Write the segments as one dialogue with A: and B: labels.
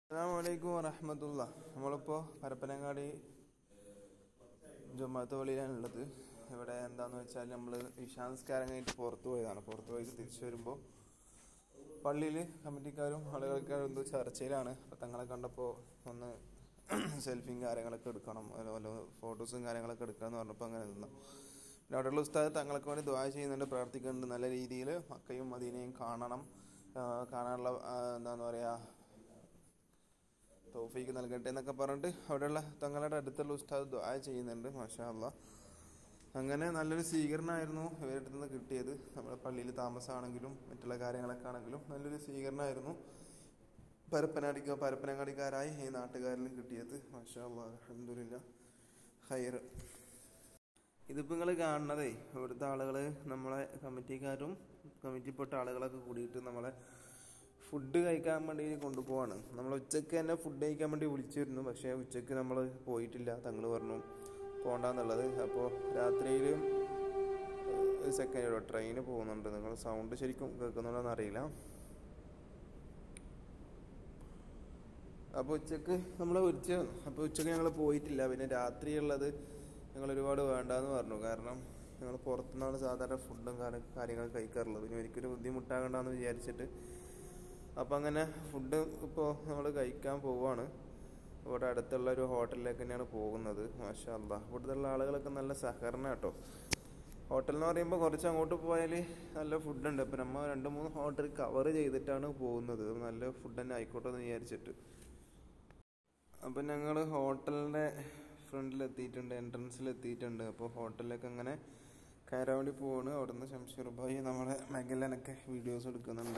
A: അസ്സാമലൈക്കും വറഹമത്തുള്ള നമ്മളിപ്പോൾ പരപ്പനങ്ങാടി ജുമാത്ത് പള്ളിയിലാണുള്ളത് ഇവിടെ എന്താന്ന് വെച്ചാൽ നമ്മൾ ഇഷാൻസ്കാരം കഴിഞ്ഞിട്ട് പുറത്ത് പോയതാണ് പുറത്ത് പോയിട്ട് തിരിച്ചു വരുമ്പോൾ പള്ളിയിൽ കമ്മിറ്റിക്കാരും ആളുകൾക്കാരും എന്തോ ചർച്ചയിലാണ് അപ്പം തങ്ങളെ കണ്ടപ്പോൾ ഒന്ന് സെൽഫിയും കാര്യങ്ങളൊക്കെ എടുക്കണം അതുപോലെ ഫോട്ടോസും കാര്യങ്ങളൊക്കെ എടുക്കണം എന്ന് പറഞ്ഞപ്പോൾ അങ്ങനെ നിന്നു പിന്നെ അവിടെയുള്ള ഉസ്താദ് തങ്ങൾക്ക് വേണ്ടി ദ്വാര ചെയ്യുന്നുണ്ട് പ്രാർത്ഥിക്കുന്നുണ്ട് നല്ല രീതിയിൽ മക്കയും മദീനയും കാണണം ആ, കാണാനുള്ള ആ, എന്താന്ന് പറയുക തോഫീക്ക് നൽകട്ടെ എന്നൊക്കെ പറഞ്ഞിട്ട് അവിടെയുള്ള തങ്ങളുടെ അടുത്തുള്ള ഉസ്താദ് ദ്വാ ചെയ്യുന്നുണ്ട് മാഷാ അല്ലാ അങ്ങനെ നല്ലൊരു സ്വീകരണമായിരുന്നു ഇവരുടെ നിന്ന് കിട്ടിയത് നമ്മുടെ പള്ളിയിൽ താമസമാണെങ്കിലും മറ്റുള്ള കാര്യങ്ങളൊക്കെ ആണെങ്കിലും നല്ലൊരു സ്വീകരണമായിരുന്നു പരപ്പനാടിക്ക പരപ്പനങ്ങാടിക്കാരായി ഈ നാട്ടുകാരിലും കിട്ടിയത് മാഷാ അല്ലാ അലഹമില്ല ഹൈർ ഇതിപ്പോൾ നിങ്ങൾ കാണുന്നതേ ഇവിടുത്തെ ആളുകൾ നമ്മളെ കമ്മിറ്റിക്കാരും കമ്മിറ്റിപ്പെട്ട ആളുകളൊക്കെ കൂടിയിട്ട് നമ്മളെ ഫുഡ് കഴിക്കാൻ വേണ്ടി കൊണ്ടുപോവാണ് നമ്മൾ ഉച്ചക്ക് തന്നെ ഫുഡ് കഴിക്കാൻ വേണ്ടി വിളിച്ചിരുന്നു പക്ഷേ ഉച്ചക്ക് നമ്മൾ പോയിട്ടില്ല തങ്ങൾ പറഞ്ഞു പോകണ്ടെന്നുള്ളത് അപ്പോൾ രാത്രിയിൽ ഒരു സെക്കൻഡ് ട്രെയിന് പോകുന്നുണ്ട് നിങ്ങൾ സൗണ്ട് ശരിക്കും കേൾക്കുന്നുണ്ടോന്ന് അറിയില്ല അപ്പോൾ ഉച്ചക്ക് നമ്മൾ ഉച്ച അപ്പോൾ ഉച്ചക്ക് ഞങ്ങൾ പോയിട്ടില്ല പിന്നെ രാത്രിയുള്ളത് ഞങ്ങൾ ഒരുപാട് വേണ്ടാന്ന് പറഞ്ഞു കാരണം ഞങ്ങൾ പുറത്തുനിന്നാണ് സാധാരണ ഫുഡും കാര്യങ്ങളും കഴിക്കാറുള്ളത് പിന്നെ ഒരിക്കലും ബുദ്ധിമുട്ടാകണ്ടെന്ന് വിചാരിച്ചിട്ട് അപ്പം അങ്ങനെ ഫുഡ് ഇപ്പോൾ നമ്മൾ കഴിക്കാൻ പോവാണ് ഇവിടെ അടുത്തുള്ള ഒരു ഹോട്ടലിലേക്ക് തന്നെയാണ് പോകുന്നത് മാഷാ അല്ലാ ഇവിടുത്തെ ആളുകളൊക്കെ നല്ല സഹകരണം കേട്ടോ ഹോട്ടൽ എന്ന് പറയുമ്പോൾ കുറച്ച് അങ്ങോട്ട് പോയാൽ നല്ല ഫുഡുണ്ട് അപ്പം നമ്മൾ രണ്ട് മൂന്ന് ഹോട്ടൽ കവർ ചെയ്തിട്ടാണ് പോകുന്നത് നല്ല ഫുഡ് തന്നെ ആയിക്കോട്ടെ എന്ന് വിചാരിച്ചിട്ട് അപ്പം ഞങ്ങൾ ഹോട്ടലിൻ്റെ ഫ്രണ്ടിൽ എത്തിയിട്ടുണ്ട് എൻട്രൻസിൽ എത്തിയിട്ടുണ്ട് അപ്പോൾ ഹോട്ടലിലേക്ക് അങ്ങനെ കയറാൻ വേണ്ടി പോവാണ് അവിടുന്ന് ശംഷീർ ഭായി നമ്മുടെ മെഗലനൊക്കെ വീഡിയോസ് എടുക്കുന്നുണ്ട്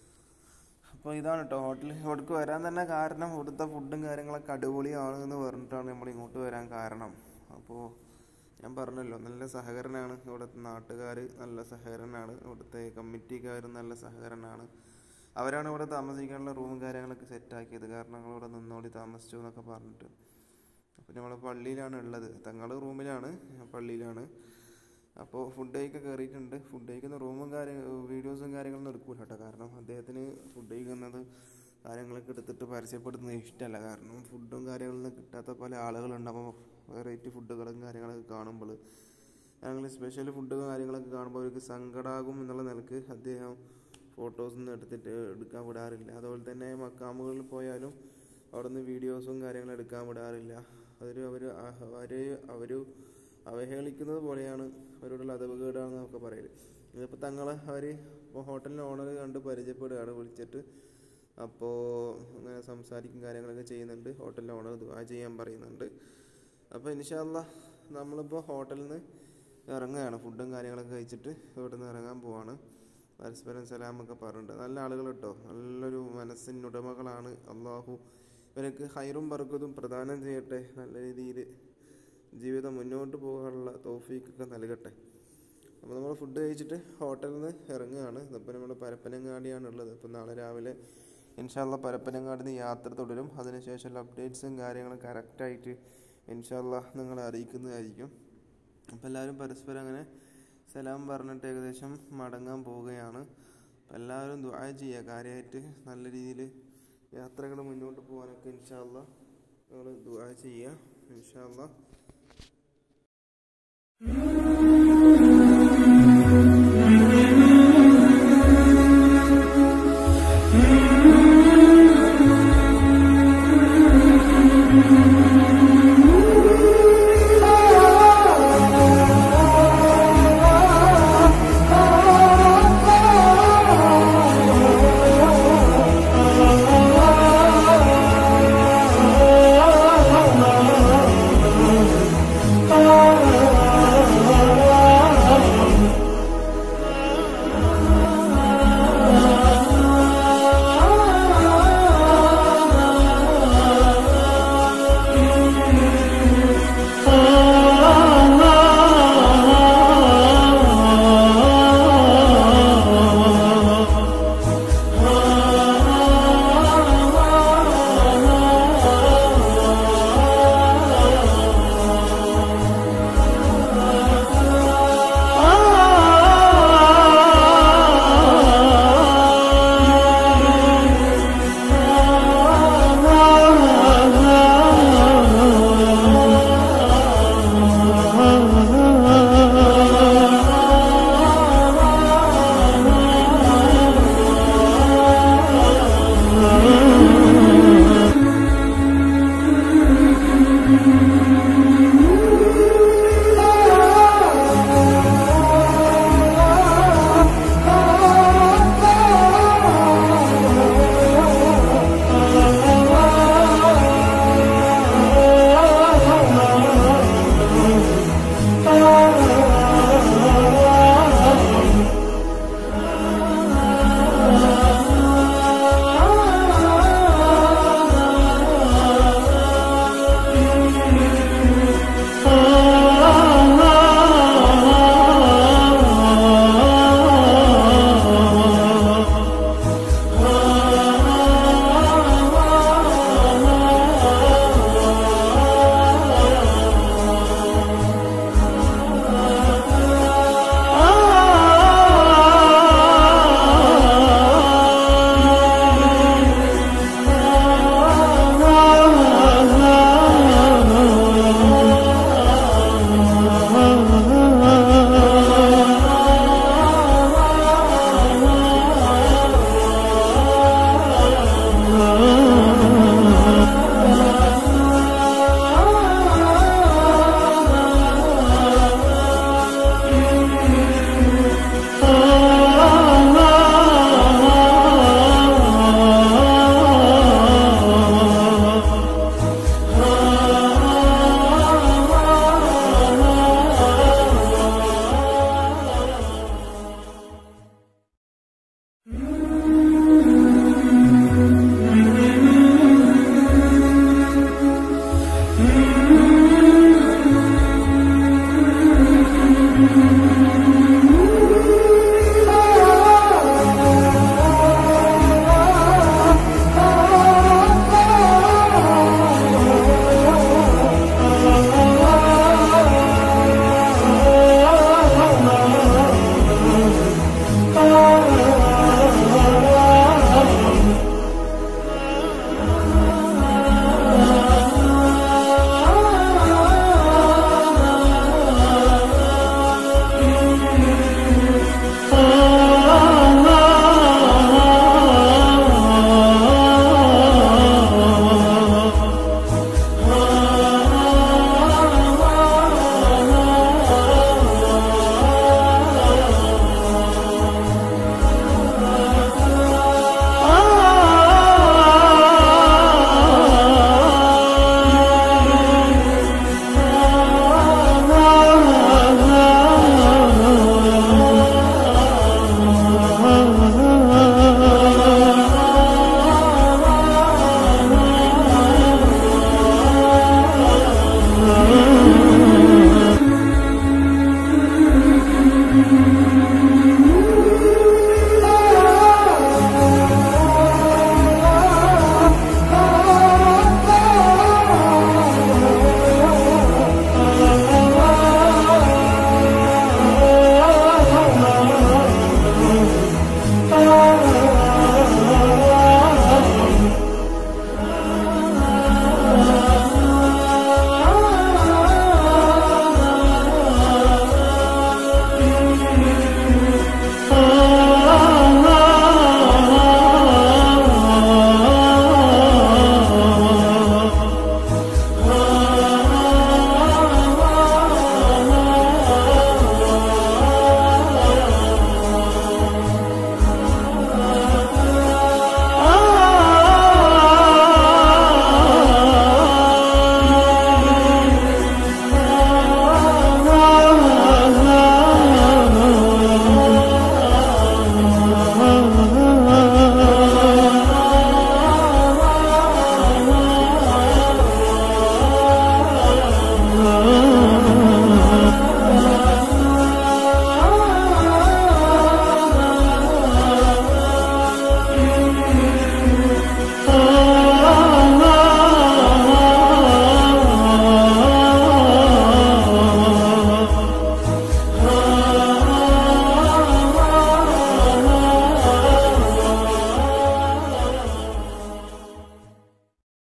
A: അപ്പോൾ ഇതാണ് കേട്ടോ ഹോട്ടൽ ഇവിടേക്ക് വരാൻ തന്നെ കാരണം ഇവിടുത്തെ ഫുഡും കാര്യങ്ങളൊക്കെ അടിപൊളിയാണ് എന്ന് പറഞ്ഞിട്ടാണ് നമ്മൾ ഇങ്ങോട്ട് വരാൻ കാരണം അപ്പോൾ ഞാൻ പറഞ്ഞല്ലോ നല്ല സഹകരണമാണ് ഇവിടുത്തെ നാട്ടുകാർ നല്ല സഹകരണമാണ് ഇവിടുത്തെ കമ്മിറ്റിക്കാരും നല്ല സഹകരണമാണ് അവരാണ് ഇവിടെ താമസിക്കാനുള്ള റൂമും കാര്യങ്ങളൊക്കെ സെറ്റാക്കിയത് കാരണം ഞങ്ങളിവിടെ നിന്നോടി താമസിച്ചു എന്നൊക്കെ പറഞ്ഞിട്ട് അപ്പോൾ നമ്മൾ പള്ളിയിലാണ് ഉള്ളത് തങ്ങൾ റൂമിലാണ് പള്ളിയിലാണ് അപ്പോൾ ഫുഡ് കഴിക്കാൻ കയറിയിട്ടുണ്ട് ഫുഡ് കഴിക്കുന്ന റൂമും കാര്യം വീഡിയോസും കാര്യങ്ങളൊന്നും എടുക്കൂല കേട്ടോ കാരണം അദ്ദേഹത്തിന് ഫുഡ് കഴിക്കുന്നത് കാര്യങ്ങളൊക്കെ എടുത്തിട്ട് പരസ്യപ്പെടുത്തുന്നത് ഇഷ്ടമല്ല കാരണം ഫുഡും കാര്യങ്ങളൊന്നും കിട്ടാത്ത പല ആളുകളുണ്ടാകുമ്പോൾ വെറൈറ്റി ഫുഡുകളും കാര്യങ്ങളൊക്കെ കാണുമ്പോൾ ഞങ്ങൾ സ്പെഷ്യൽ ഫുഡ് കാര്യങ്ങളൊക്കെ കാണുമ്പോൾ അവർക്ക് സങ്കടാകും എന്നുള്ള നിലക്ക് അദ്ദേഹം ഫോട്ടോസൊന്നും എടുത്തിട്ട് എടുക്കാൻ വിടാറില്ല അതുപോലെ തന്നെ മക്കാമുകളിൽ പോയാലും അവിടെ നിന്ന് വീഡിയോസും കാര്യങ്ങളും എടുക്കാൻ വിടാറില്ല അതൊരു അവർ അവർ അവർ അവഹേളിക്കുന്നത് പോലെയാണ് അവരോടുള്ള അതവുകേടാണെന്ന് നമുക്ക് പറയല് ഇതിപ്പോൾ തങ്ങളെ അവർ ഇപ്പോൾ ഹോട്ടലിൻ്റെ ഓണർ കണ്ട് പരിചയപ്പെടുകയാണ് വിളിച്ചിട്ട് അപ്പോൾ അങ്ങനെ സംസാരിക്കും കാര്യങ്ങളൊക്കെ ചെയ്യുന്നുണ്ട് ഹോട്ടലിൻ്റെ ഓണർ ദുആ ചെയ്യാൻ പറയുന്നുണ്ട് അപ്പോൾ ഇൻഷാല്ല നമ്മളിപ്പോൾ ഹോട്ടലിൽ നിന്ന് ഇറങ്ങുകയാണ് ഫുഡും കാര്യങ്ങളൊക്കെ കഴിച്ചിട്ട് ഇവിടെ നിന്ന് ഇറങ്ങാൻ പോവാണ് പരസ്പരം സലാമൊക്കെ പറഞ്ഞിട്ട് നല്ല ആളുകൾ കേട്ടോ നല്ലൊരു മനസ്സിനുടമകളാണ് അള്ളാഹു ഇവർക്ക് ഹൈറും ബർക്കതും പ്രദാനം ചെയ്യട്ടെ നല്ല രീതിയിൽ ജീവിതം മുന്നോട്ട് പോകാനുള്ള തോഫീക്കൊക്കെ നൽകട്ടെ അപ്പോൾ നമ്മൾ ഫുഡ് കഴിച്ചിട്ട് ഹോട്ടലിൽ നിന്ന് ഇറങ്ങുകയാണ് ഇപ്പം നമ്മൾ പരപ്പനങ്ങാടിയാണ് ഉള്ളത് അപ്പം നാളെ രാവിലെ ഇൻഷാല്ല പരപ്പനങ്ങാടി നിന്ന് യാത്ര തുടരും അതിനുശേഷമുള്ള അപ്ഡേറ്റ്സും കാര്യങ്ങളും കറക്റ്റായിട്ട് ഇൻഷാല്ല നിങ്ങളെ അറിയിക്കുന്നതായിരിക്കും അപ്പം എല്ലാവരും പരസ്പരം അങ്ങനെ സലാം പറഞ്ഞിട്ട് ഏകദേശം മടങ്ങാൻ പോവുകയാണ് അപ്പം എല്ലാവരും ദുആ ചെയ്യുക കാര്യമായിട്ട് നല്ല രീതിയിൽ യാത്രകൾ മുന്നോട്ട് പോകാനൊക്കെ ഇൻഷാല്ല നിങ്ങൾ ദുആ ചെയ്യുക ഇൻഷാല്ല